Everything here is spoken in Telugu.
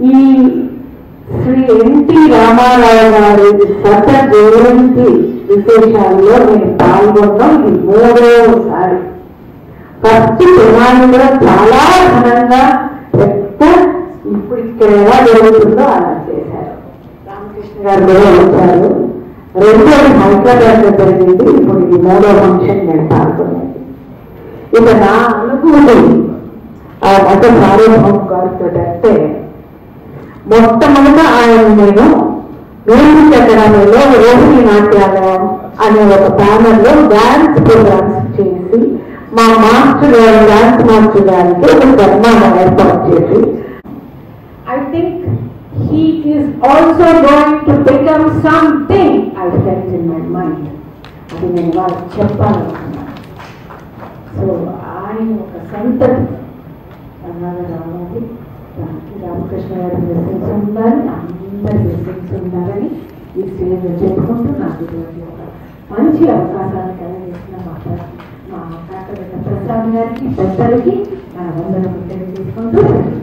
ఈ శ్రీ ఎన్టీ రామారావు గారి శత జయంతి విశేషాల్లో నేను పాల్గొన్నాం ఇది మూడోసారి ఫస్ట్ తెలంగాణలో చాలా ఘనంగా పెద్ద ఇప్పుడు ఇక్కడ ఎలా జరుగుతుందో అలా చేశారు రామకృష్ణ గారు కూడా వచ్చారు రెండోది హైదరాబాద్ లో జరిగింది ఇప్పుడు ఇది మూడో ఫంక్షన్ నేను పాల్గొనేది ఇక నా అనుభూతి ఆ మత సార్వభౌమ గారితో అంటే మొట్టమొదట ఆయన నేను మ్యూజిక్ అకాడమీలో రోహిణి నాట్యాలయం అనే ఒక ప్యానల్లో డాన్స్ ప్రోగ్రామ్స్ చేసి మా మాస్టర్ గారు డాన్స్ మాస్టర్ గారికి ఒక సన్మానం ఏర్పాటు చేసి I think he is also going to become something I felt in my mind అది నేను వాళ్ళకి చెప్పాలనుకున్నాను సో ఆయన ఒక సంతతి అన్నాడు రావాలి దానికి రామకృష్ణ గారి బ్లెస్సింగ్స్ ఉండాలి అందరి బ్లెస్సింగ్స్ ఉండాలని ఈ స్టేజ్ చెప్పుకుంటూ నాకు ఇటువంటి ఒక మంచి అవకాశాన్ని కలిగిస్తున్న మా ప్ర- మా కాకరెడ్డి ప్రసాద్ గారికి పెద్దలకి నా వందనము తెలియజేసుకుంటూ